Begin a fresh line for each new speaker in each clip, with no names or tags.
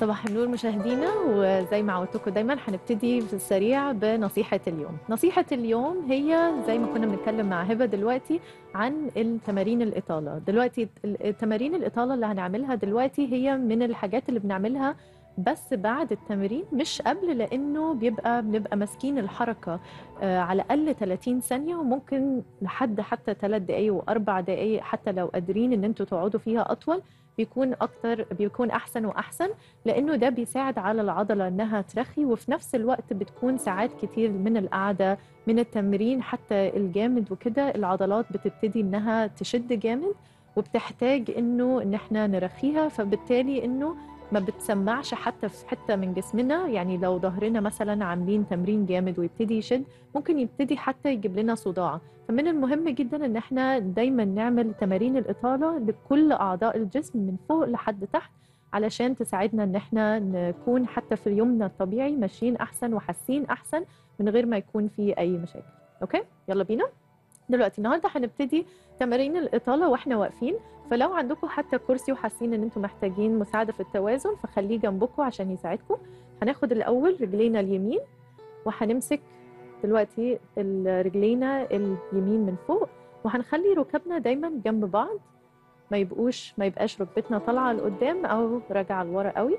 صباح النور مشاهدينا وزي ما عودتكم دايما هنبتدي في السريع بنصيحة اليوم نصيحة اليوم هي زي ما كنا بنتكلم مع هبة دلوقتي عن التمارين الإطالة دلوقتي التمارين الإطالة اللي هنعملها دلوقتي هي من الحاجات اللي بنعملها بس بعد التمرين مش قبل لانه بيبقى بنبقى ماسكين الحركه آه، على الاقل 30 ثانيه وممكن لحد حتى 3 دقائق واربع دقائق حتى لو قادرين ان انتوا تقعدوا فيها اطول بيكون اكتر بيكون احسن واحسن لانه ده بيساعد على العضله انها ترخي وفي نفس الوقت بتكون ساعات كتير من القعده من التمرين حتى الجامد وكده العضلات بتبتدي انها تشد جامد وبتحتاج انه ان احنا نرخيها فبالتالي انه ما بتسمعش حتى في حته من جسمنا يعني لو ظهرنا مثلا عاملين تمرين جامد ويبتدي يشد ممكن يبتدي حتى يجيب لنا صداع فمن المهم جدا ان احنا دايما نعمل تمارين الاطاله لكل اعضاء الجسم من فوق لحد تحت علشان تساعدنا ان احنا نكون حتى في يومنا الطبيعي ماشيين احسن وحاسين احسن من غير ما يكون في اي مشاكل اوكي يلا بينا دلوقتي النهارده هنبتدي تمارين الاطاله واحنا واقفين فلو عندكم حتى كرسي وحاسين ان انتم محتاجين مساعده في التوازن فخليه جنبكم عشان يساعدكم هناخد الاول رجلينا اليمين وهنمسك دلوقتي رجلينا اليمين من فوق وهنخلي ركبنا دايما جنب بعض ما يبقوش ما يبقاش ركبتنا طالعه لقدام او راجعه لورا قوي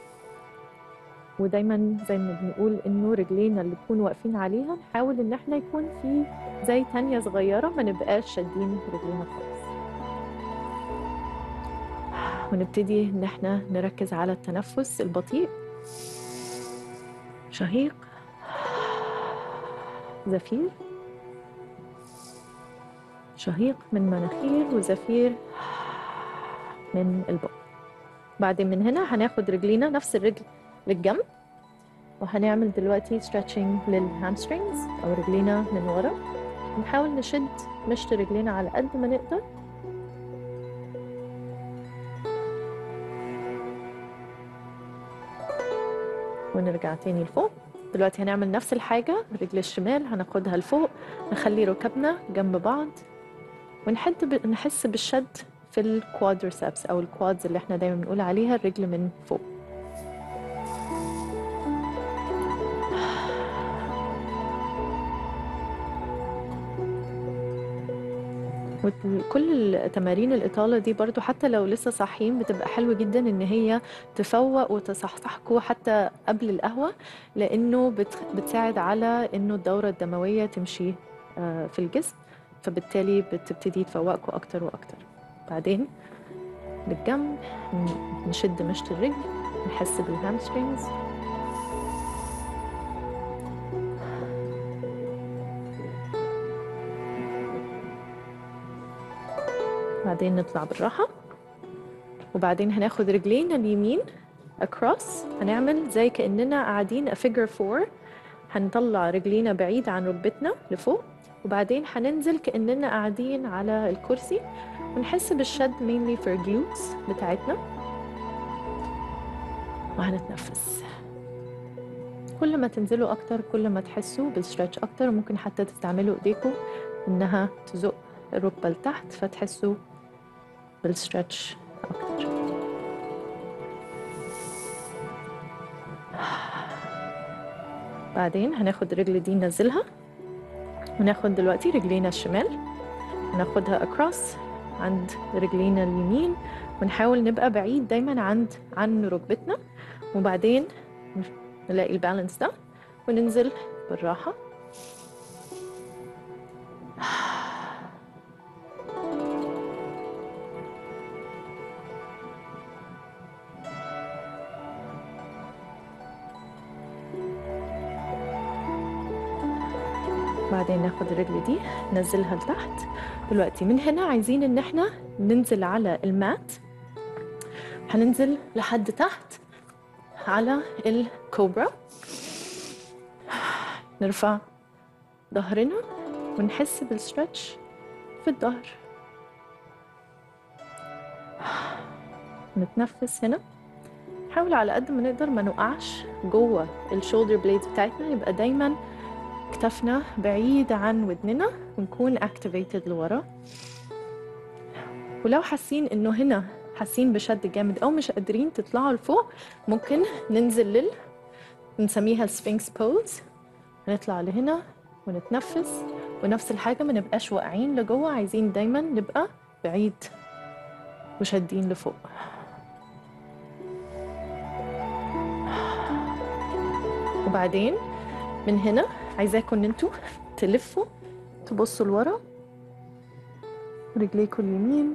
ودايما زي ما بنقول انه رجلينا اللي نكون واقفين عليها نحاول ان احنا يكون في زي تانية صغيره ما نبقاش شادين رجلينا خالص ونبتدي ان احنا نركز على التنفس البطيء شهيق زفير شهيق من مناخير وزفير من البق بعدين من هنا هناخد رجلينا نفس الرجل للجنب وهنعمل دلوقتي stretching للهامسترينجز او رجلينا من ورا نحاول نشد مشط رجلينا على قد ما نقدر ونرجع تاني لفوق دلوقتي هنعمل نفس الحاجة رجل الشمال هناخدها لفوق نخلي ركبنا جنب بعض ونحد ب... نحس بالشد في الكوادرسبس أو الكوادز اللي احنا دايما بنقول عليها الرجل من فوق وكل التمارين الإطالة دي برضو حتى لو لسه صاحيين بتبقى حلوة جدا إن هي تفوق وتصحصحكوا حتى قبل القهوة لأنه بت- بتساعد على إنه الدورة الدموية تمشي آه، في الجسم فبالتالي بتبتدي تفوقكوا أكتر وأكتر بعدين للجنب ن- نشد مشط الرجل نحس بالهامسترينجز بعدين نطلع بالراحة وبعدين هناخد رجلينا اليمين across هنعمل زي كأننا قاعدين a figure four هنطلع رجلينا بعيد عن ركبتنا لفوق وبعدين هننزل كأننا قاعدين على الكرسي ونحس بالشد mainly for glutes بتاعتنا وهنتنفس كل ما تنزلوا أكتر كل ما تحسوا بالستريتش أكتر ممكن حتى تستعملوا إيديكم إنها تزق الركبة لتحت فتحسوا بالستريتش أكتر بعدين هناخد الرجل دي ننزلها وناخد دلوقتي رجلينا الشمال وناخدها across عند رجلينا اليمين ونحاول نبقى بعيد دايما عند عن ركبتنا وبعدين نلاقي البالانس ده وننزل بالراحة بعدين ناخد الرجل دي ننزلها لتحت دلوقتي من هنا عايزين ان احنا ننزل على المات هننزل لحد تحت على الكوبرا نرفع ظهرنا ونحس بالستريتش في الظهر نتنفس هنا نحاول على قد ما نقدر ما نقعش جوه الشولدر بليدز بتاعتنا يبقى دايما كتفنا بعيد عن ودننا ونكون activated لورا ولو حاسين انه هنا حاسين بشد جامد او مش قادرين تطلعوا لفوق ممكن ننزل لل نسميها السفنكس بوز نطلع لهنا ونتنفس ونفس الحاجة ما نبقاش واقعين لجوه عايزين دايما نبقى بعيد وشادين لفوق وبعدين من هنا عايزاكم ان انتوا تلفوا تبصوا لورا رجليكم اليمين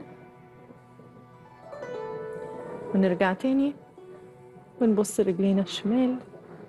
ونرجع تاني ونبص رجلينا الشمال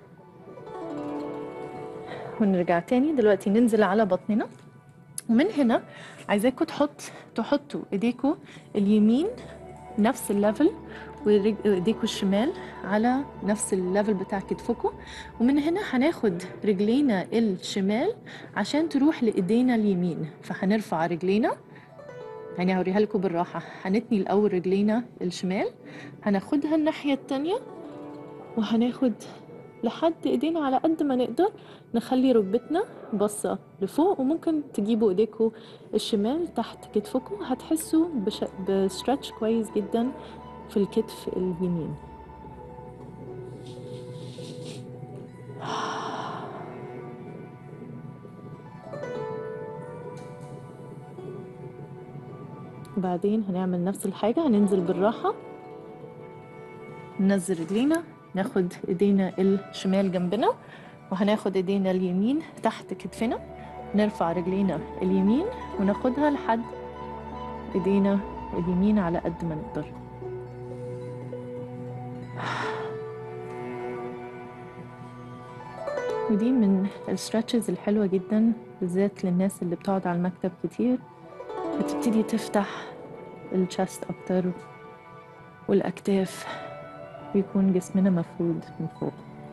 ونرجع تاني دلوقتي ننزل على بطننا ومن هنا عايزاكم تحط تحطوا ايديكم اليمين نفس الليفل وايديكم الشمال على نفس الليفل بتاع كتفكم ومن هنا هناخد رجلينا الشمال عشان تروح لايدينا اليمين فهنرفع رجلينا يعني هوريها لكم بالراحة هنتني الأول رجلينا الشمال هناخدها الناحية التانية وهناخد لحد ايدينا على قد ما نقدر نخلي ركبتنا باصة لفوق وممكن تجيبوا ايديكم الشمال تحت كتفكم هتحسوا بش... بستريتش كويس جدا في الكتف اليمين بعدين هنعمل نفس الحاجة هننزل بالراحة ننزل رجلينا ناخد ايدينا الشمال جنبنا وهناخد ايدينا اليمين تحت كتفنا نرفع رجلينا اليمين وناخدها لحد ايدينا اليمين على قد ما نقدر ودي من الستريتشز الحلوة جدا بالذات للناس اللي بتقعد على المكتب كتير بتبتدي تفتح الشست أكتر والأكتاف ويكون جسمنا مفرود من فوق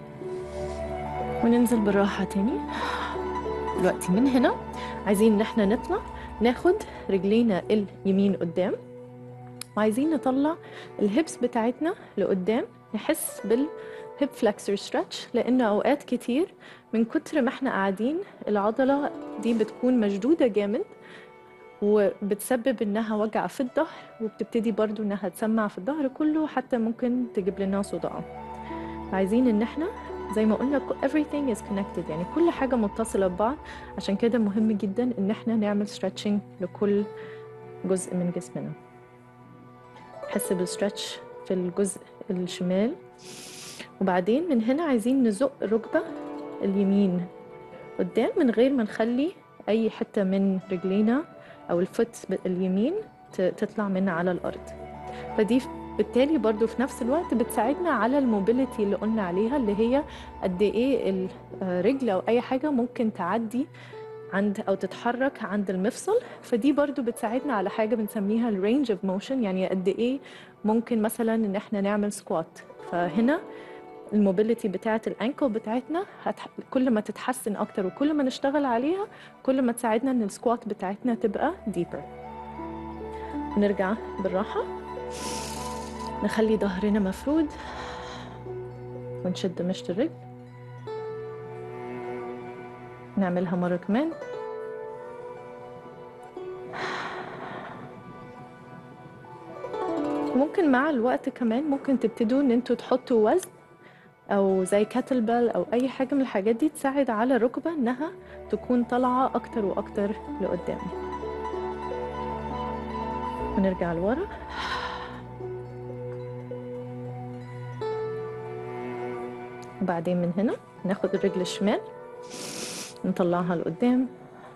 وننزل بالراحة تاني دلوقتي من هنا عايزين ان احنا نطلع ناخد رجلينا اليمين قدام وعايزين نطلع الهيبس بتاعتنا لقدام نحس بالهيب فلكسور ستريتش لان اوقات كتير من كتر ما احنا قاعدين العضلة دي بتكون مشدودة جامد وبتسبب انها وجع في الظهر وبتبتدي برضو انها تسمع في الظهر كله حتى ممكن تجيب لنا صداع عايزين ان احنا زي ما قلنا everything is connected يعني كل حاجة متصلة ببعض عشان كده مهم جدا ان احنا نعمل stretching لكل جزء من جسمنا نحس بالستريتش في الجزء الشمال وبعدين من هنا عايزين نزق الركبة اليمين قدام من غير ما نخلي أي حتة من رجلينا أو الفوت اليمين تطلع من على الأرض فدي بالتالي برضو في نفس الوقت بتساعدنا على الموبيليتي اللي قلنا عليها اللي هي قد ايه الرجل او اي حاجه ممكن تعدي عند او تتحرك عند المفصل فدي برضو بتساعدنا على حاجه بنسميها الرينج اوف موشن يعني قد ايه ممكن مثلا ان احنا نعمل سكوات فهنا الموبيليتي بتاعه الانكل بتاعتنا هتح... كل ما تتحسن اكتر وكل ما نشتغل عليها كل ما تساعدنا ان السكوات بتاعتنا تبقى ديبر نرجع بالراحه نخلي ظهرنا مفرود ونشد مشط الرجل نعملها مرة كمان ممكن مع الوقت كمان ممكن تبتدوا ان انتوا تحطوا وزن او زي كاتل بيل او اي حاجة من الحاجات دي تساعد على الركبة انها تكون طالعة اكتر واكتر لقدام ونرجع لورا وبعدين من هنا ناخد الرجل الشمال نطلعها لقدام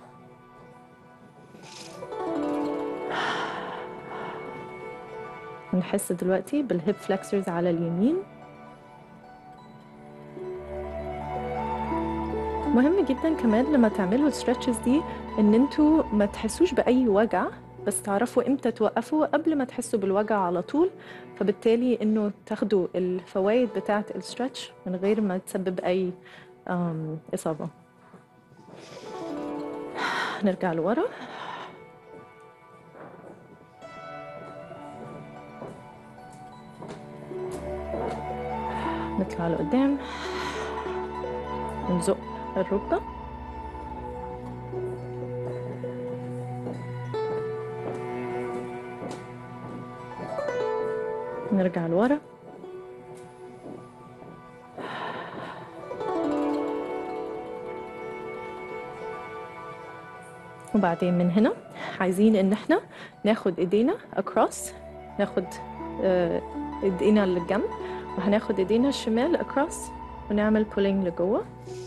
ونحس دلوقتي بالهيب فلكسرز على اليمين مهم جدا كمان لما تعملوا الستريتشز دي ان انتوا ما تحسوش باي وجع بس تعرفوا امتى توقفوا قبل ما تحسوا بالوجع على طول فبالتالي انه تاخدوا الفوائد بتاعه الستريتش من غير ما تسبب اي اصابه نرجع لورا نطلع لقدام نزق الركبه نرجع لورا وبعدين من هنا عايزين ان احنا ناخد ايدينا across ناخد آه، ايدينا للجنب وهناخد ايدينا الشمال across ونعمل pulling لجوه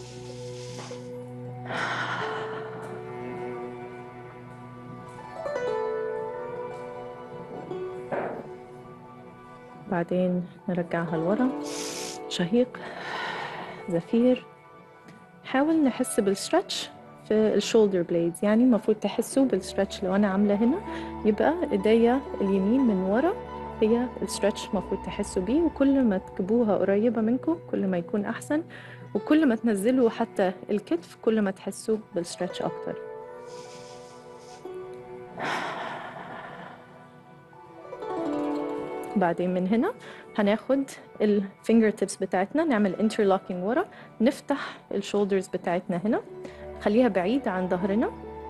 بعدين نرجعها لورا شهيق زفير حاول نحس بالستريتش في الشولدر بليدز يعني المفروض تحسوا بالستريتش لو انا عامله هنا يبقى ايديا اليمين من ورا هي الستريتش المفروض تحسوا بيه وكل ما تجيبوها قريبه منكم كل ما يكون احسن وكل ما تنزلوا حتى الكتف كل ما تحسوا بالستريتش اكتر بعدين من هنا هناخد الفينجر تيبس بتاعتنا نعمل انترلوكينج ورا نفتح الشولدرز بتاعتنا هنا خليها بعيد عن ظهرنا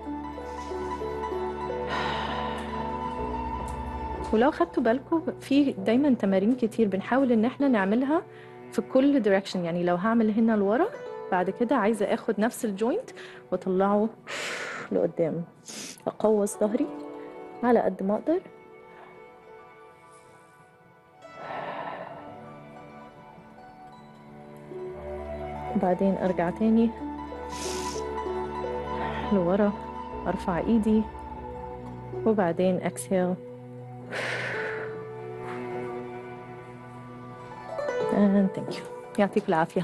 ولو خدتوا بالكم في دايما تمارين كتير بنحاول ان احنا نعملها في كل دايركشن يعني لو هعمل هنا لورا بعد كده عايزه اخد نفس الجوينت واطلعه لقدام اقوس ظهري على قد ما اقدر بعدين ارجع تاني لورا ارفع ايدي وبعدين exhale and thank you يعطيك العافيه